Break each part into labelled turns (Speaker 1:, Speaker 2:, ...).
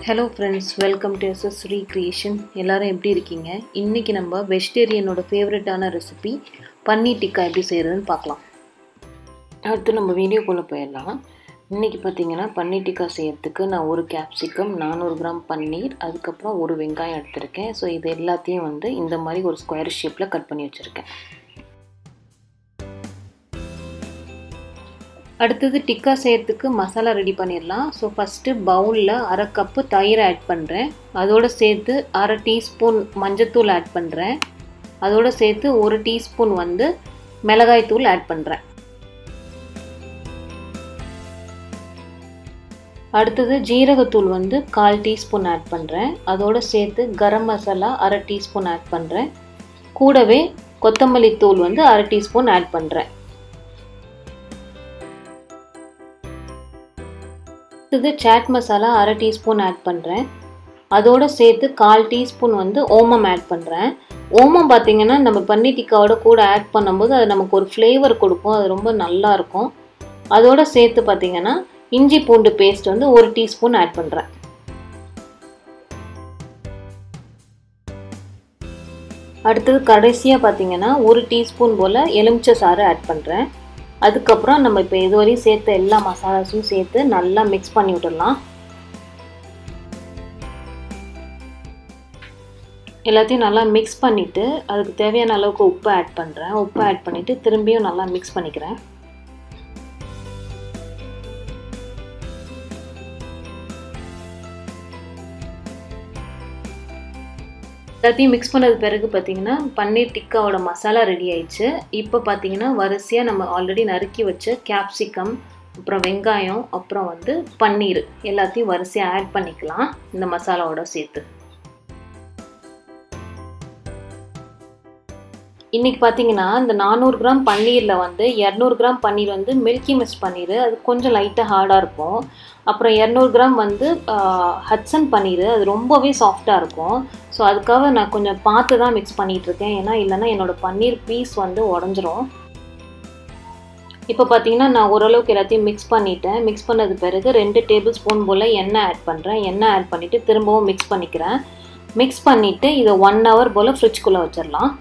Speaker 1: hello friends welcome to SS recreation எல்லோரும் எப்படி இருக்கீங்க இன்றைக்கி நம்ம வெஜிடேரியனோட ஃபேவரட்டான ரெசிபி பன்னீர் டிக்கா எப்படி செய்கிறதுன்னு பார்க்கலாம் அடுத்து நம்ம வீடியோக்குள்ளே போயிடலாம் இன்றைக்கி பார்த்தீங்கன்னா பன்னீர் டிக்கா செய்யறதுக்கு நான் ஒரு கேப்சிகம் நானூறு கிராம் பன்னீர் அதுக்கப்புறம் ஒரு வெங்காயம் எடுத்திருக்கேன் ஸோ இது எல்லாத்தையும் வந்து இந்த மாதிரி ஒரு ஸ்கொயர் ஷேப்பில் கட் பண்ணி வச்சுருக்கேன் அடுத்தது டிக்கா செய்யறதுக்கு மசாலா ரெடி பண்ணிடலாம் ஸோ ஃபஸ்ட்டு பவுலில் அரை கப்பு தயிர் ஆட் பண்ணுறேன் அதோடு சேர்த்து அரை டீஸ்பூன் மஞ்சத்தூள் ஆட் பண்ணுறேன் அதோடு சேர்த்து ஒரு டீஸ்பூன் வந்து மிளகாய் தூள் ஆட் பண்ணுறேன் அடுத்தது ஜீரகத்தூள் வந்து கால் டீஸ்பூன் ஆட் பண்ணுறேன் அதோடு சேர்த்து கரம் மசாலா அரை டீஸ்பூன் ஆட் பண்ணுறேன் கூடவே கொத்தமல்லி தூள் வந்து அரை டீஸ்பூன் ஆட் பண்ணுறேன் அடுத்தது சாட் மசாலா அரை டீஸ்பூன் ஆட் பண்ணுறேன் அதோடு சேர்த்து கால் டீஸ்பூன் வந்து ஓமம் ஆட் பண்ணுறேன் ஓமம் பார்த்திங்கன்னா நம்ம பன்னீர் டிக்காவோட கூட ஆட் பண்ணும்போது அது நமக்கு ஒரு ஃப்ளேவர் கொடுக்கும் அது ரொம்ப நல்லா இருக்கும் அதோடு சேர்த்து பார்த்திங்கன்னா இஞ்சி பூண்டு பேஸ்ட் வந்து ஒரு டீஸ்பூன் ஆட் பண்ணுறேன் அடுத்தது கடைசியாக பார்த்தீங்கன்னா ஒரு டீஸ்பூன் போல் எலுமிச்சை சாறு ஆட் பண்ணுறேன் அதுக்கப்புறம் நம்ம இப்போ இதுவரையும் சேர்த்த எல்லா மசாலாஸும் சேர்த்து நல்லா மிக்ஸ் பண்ணி விட்டுடலாம் எல்லாத்தையும் நல்லா மிக்ஸ் பண்ணிவிட்டு அதுக்கு தேவையான அளவுக்கு உப்பு ஆட் பண்ணுறேன் உப்பு ஆட் பண்ணிவிட்டு திரும்பியும் நல்லா மிக்ஸ் பண்ணிக்கிறேன் எல்லாத்தையும் மிக்ஸ் பண்ணது பிறகு பார்த்தீங்கன்னா பன்னீர் டிக்காவோட மசாலா ரெடி ஆயிடுச்சு இப்போ பார்த்தீங்கன்னா வரிசையாக நம்ம ஆல்ரெடி நறுக்கி வச்ச கேப்சிகம் அப்புறம் வெங்காயம் அப்புறம் வந்து பன்னீர் எல்லாத்தையும் வரிசையாக ஆட் பண்ணிக்கலாம் இந்த மசாலாவோட சேர்த்து இன்றைக்கி பார்த்தீங்கன்னா இந்த நானூறு கிராம் பன்னீரில் வந்து இரநூறு கிராம் பன்னீர் வந்து மில்கி மிஸ் பன்னீர் அது கொஞ்சம் லைட்டாக ஹார்டாக இருக்கும் அப்புறம் இரநூறு கிராம் வந்து ஹட்சன் பன்னீர் அது ரொம்பவே சாஃப்டாக இருக்கும் ஸோ அதுக்காக நான் கொஞ்சம் பார்த்து தான் மிக்ஸ் பண்ணிகிட்ருக்கேன் ஏன்னா இல்லைன்னா என்னோடய பன்னீர் பீஸ் வந்து உடஞ்சிரும் இப்போ பார்த்தீங்கன்னா நான் ஓரளவுக்கு எல்லாத்தையும் மிக்ஸ் பண்ணிட்டேன் மிக்ஸ் பண்ணது பிறகு ரெண்டு டேபிள் ஸ்பூன் போல் எண்ணெய் ஆட் பண்ணுறேன் எண்ணெய் ஆட் பண்ணிவிட்டு திரும்பவும் மிக்ஸ் பண்ணிக்கிறேன் மிக்ஸ் பண்ணிவிட்டு இதை ஒன் ஹவர் போல் ஃப்ரிட்ஜ்குள்ளே வச்சிடலாம்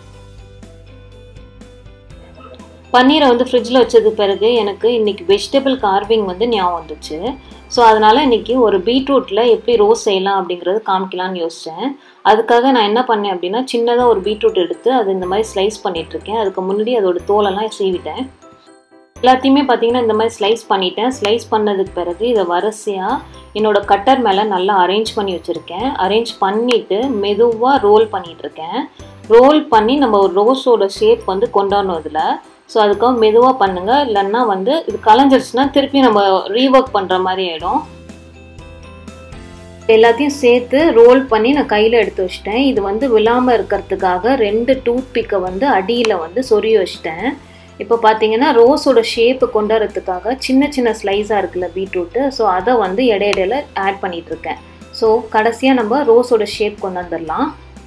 Speaker 1: பன்னீரை வந்து ஃப்ரிட்ஜில் வச்சது பிறகு எனக்கு இன்றைக்கி வெஜிடபிள் கார்விங் வந்து ஞாபகம் வந்துச்சு ஸோ அதனால் இன்றைக்கி ஒரு பீட்ரூட்டில் எப்படி ரோஸ் செய்யலாம் அப்படிங்கிறது காமிக்கலான்னு யோசித்தேன் அதுக்காக நான் என்ன பண்ணேன் அப்படின்னா சின்னதாக ஒரு பீட்ரூட் எடுத்து அது இந்த மாதிரி ஸ்லைஸ் பண்ணிகிட்ருக்கேன் அதுக்கு முன்னாடி அதோட தோலெல்லாம் சீவிட்டேன் எல்லாத்தையுமே பார்த்தீங்கன்னா இந்த மாதிரி ஸ்லைஸ் பண்ணிட்டேன் ஸ்லைஸ் பண்ணதுக்கு பிறகு இதை வரிசையாக என்னோடய கட்டர் மேலே நல்லா அரேஞ்ச் பண்ணி வச்சுருக்கேன் அரேஞ்ச் பண்ணிவிட்டு மெதுவாக ரோல் பண்ணிகிட்ருக்கேன் ரோல் பண்ணி நம்ம ஒரு ரோஸோட ஷேப் வந்து கொண்டாடணும் இதில் ஸோ அதுக்காக மெதுவாக பண்ணுங்கள் இல்லைன்னா வந்து இது கலைஞ்சிருச்சுன்னா திருப்பி நம்ம ரீஒர்க் பண்ணுற மாதிரி ஆகிடும் எல்லாத்தையும் சேர்த்து ரோல் பண்ணி நான் கையில் எடுத்து வச்சிட்டேன் இது வந்து விழாமல் இருக்கிறதுக்காக ரெண்டு டூத் பிக்கை வந்து அடியில் வந்து சொறி வச்சிட்டேன் இப்போ பார்த்தீங்கன்னா ரோஸோட ஷேப்பு கொண்டு வரதுக்காக சின்ன சின்ன ஸ்லைஸாக இருக்குல்ல பீட்ரூட்டு ஸோ அதை வந்து இடையிடையில ஆட் பண்ணிகிட்ருக்கேன் ஸோ கடைசியாக நம்ம ரோஸோட ஷேப் கொண்டு வந்துடலாம்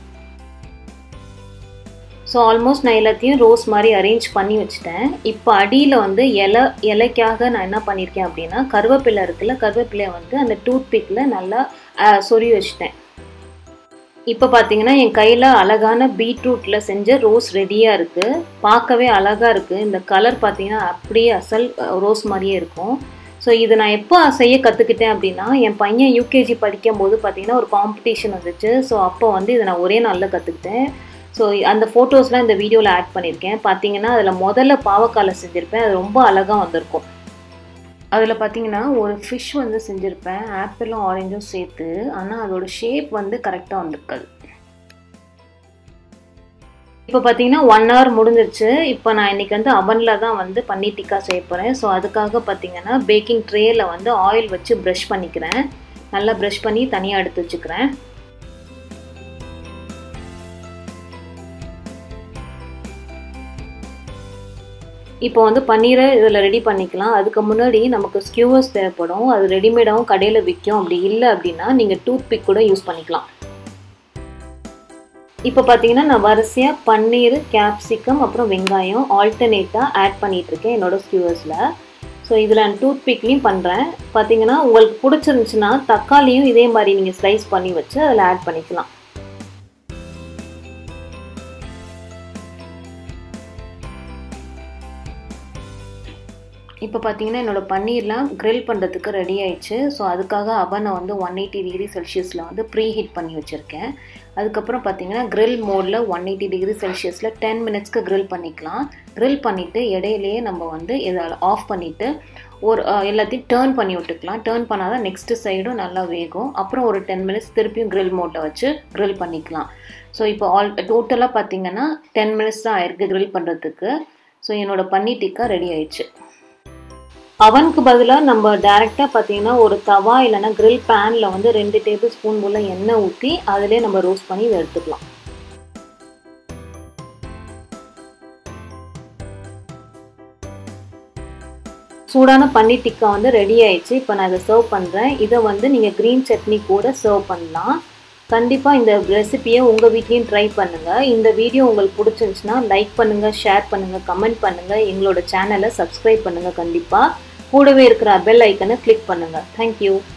Speaker 1: ஸோ ஆல்மோஸ்ட் நான் எல்லாத்தையும் ரோஸ் மாதிரி அரேஞ்ச் பண்ணி வச்சுட்டேன் இப்போ அடியில் வந்து இலை இலைக்காக நான் என்ன பண்ணியிருக்கேன் அப்படின்னா கருவேப்பிலை இருக்குல்ல கருவேப்பிலையை வந்து அந்த டூத் பிக்கில் நல்லா சொறி வச்சுட்டேன் இப்போ பார்த்தீங்கன்னா என் கையில் அழகான பீட்ரூட்டில் செஞ்ச ரோஸ் ரெடியாக இருக்குது பார்க்கவே அழகாக இருக்குது இந்த கலர் பார்த்தீங்கன்னா அப்படியே அசல் ரோஸ் மாதிரியே இருக்கும் ஸோ இது நான் எப்போ செய்ய கற்றுக்கிட்டேன் அப்படின்னா என் பையன் யூகேஜி படிக்கும் போது பார்த்தீங்கன்னா ஒரு காம்படிஷன் வந்துச்சு ஸோ அப்போ வந்து இதை நான் ஒரே நாளில் கற்றுக்கிட்டேன் ஸோ அந்த ஃபோட்டோஸ்லாம் இந்த வீடியோவில் ஆட் பண்ணியிருக்கேன் பார்த்தீங்கன்னா அதில் முதல்ல பாவக்காயில் செஞ்சுருப்பேன் அது ரொம்ப அழகாக வந்திருக்கும் அதில் பார்த்தீங்கன்னா ஒரு ஃபிஷ் வந்து செஞ்சுருப்பேன் ஆப்பிளும் ஆரஞ்சும் சேர்த்து ஆனால் அதோட ஷேப் வந்து கரெக்டாக வந்திருக்காது இப்போ பார்த்தீங்கன்னா ஒன் ஹவர் முடிஞ்சிருச்சு இப்போ நான் இன்றைக்கி வந்து அவனில் தான் வந்து பன்னீர் டிக்கா செய்ய போகிறேன் ஸோ அதுக்காக பார்த்தீங்கன்னா பேக்கிங் ட்ரேயில் வந்து ஆயில் வச்சு ப்ரஷ் பண்ணிக்கிறேன் நல்லா ப்ரஷ் பண்ணி தனியாக எடுத்து வச்சுக்கிறேன் இப்போ வந்து பன்னீரை இதில் ரெடி பண்ணிக்கலாம் அதுக்கு முன்னாடி நமக்கு ஸ்கியூவர்ஸ் தேவைப்படும் அது ரெடிமேடாகவும் கடையில் விற்கும் அப்படி இல்லை அப்படின்னா நீங்கள் டூத் பிக் கூட யூஸ் பண்ணிக்கலாம் இப்போ பார்த்தீங்கன்னா நான் வரிசையாக பன்னீர் கேப்சிகம் அப்புறம் வெங்காயம் ஆல்டர்னேட்டாக ஆட் பண்ணிகிட்ருக்கேன் என்னோடய ஸ்கியூவர்ஸில் ஸோ இதில் நான் டூத் பிக்லையும் பண்ணுறேன் பார்த்தீங்கன்னா உங்களுக்கு பிடிச்சிருந்துச்சுன்னா தக்காளியும் இதே மாதிரி நீங்கள் ஸ்லைஸ் பண்ணி வச்சு அதில் ஆட் பண்ணிக்கலாம் இப்போ பார்த்தீங்கன்னா என்னோடய பன்னீர்லாம் க்ரில் பண்ணுறதுக்கு ரெடி ஆயிடுச்சு ஸோ அதுக்காக அவனை வந்து ஒன் எயிட்டி டிகிரி செல்சியஸில் வந்து ப்ரீ ஹீட் பண்ணி வச்சுருக்கேன் அதுக்கப்புறம் பார்த்தீங்கன்னா க்ரில் மோடில் ஒன் எயிட்டி டிகிரி செல்சியஸில் டென் மினிட்ஸ்க்கு க்ரில் பண்ணிக்கலாம் க்ரில் பண்ணிவிட்டு இடையிலேயே நம்ம வந்து இதை ஆஃப் பண்ணிவிட்டு ஒரு எல்லாத்தையும் டேர்ன் பண்ணி விட்டுக்கலாம் டேர்ன் பண்ணால் தான் நெக்ஸ்ட்டு சைடும் நல்லா வேகும் அப்புறம் ஒரு டென் மினிட்ஸ் திருப்பியும் க்ரில் மோட்டை வச்சு க்ரில் பண்ணிக்கலாம் ஸோ இப்போ ஆல் டோட்டலாக பார்த்தீங்கன்னா டென் மினிட்ஸ் தான் ஆயிருக்கு க்ரில் பண்ணுறதுக்கு ஸோ என்னோடய பன்னீர் டிக்கா ரெடி ஆயிடுச்சு அவனுக்கு பதிலாக நம்ம டேரெக்டாக பார்த்தீங்கன்னா ஒரு தவா இல்லைனா கிரில் பேனில் வந்து ரெண்டு டேபிள் ஸ்பூன் போல் எண்ணெய் ஊற்றி அதிலே நம்ம ரோஸ்ட் பண்ணி இதை எடுத்துக்கலாம் சூடான பன்னீர் டிக்கா வந்து ரெடி ஆயிடுச்சு இப்போ நான் இதை சர்வ் பண்ணுறேன் இதை வந்து நீங்கள் க்ரீன் சட்னி கூட சர்வ் பண்ணலாம் கண்டிப்பாக இந்த ரெசிபியை உங்கள் வீட்லேயும் ட்ரை பண்ணுங்கள் இந்த வீடியோ உங்களுக்கு பிடிச்சிருந்துச்சுன்னா லைக் பண்ணுங்கள் ஷேர் பண்ணுங்கள் கமெண்ட் பண்ணுங்கள் எங்களோட சேனலை சப்ஸ்கிரைப் பண்ணுங்கள் கண்டிப்பாக கூடவே இருக்கிற பெல் ஐக்கனை கிளிக் பண்ணுங்கள் தேங்க்யூ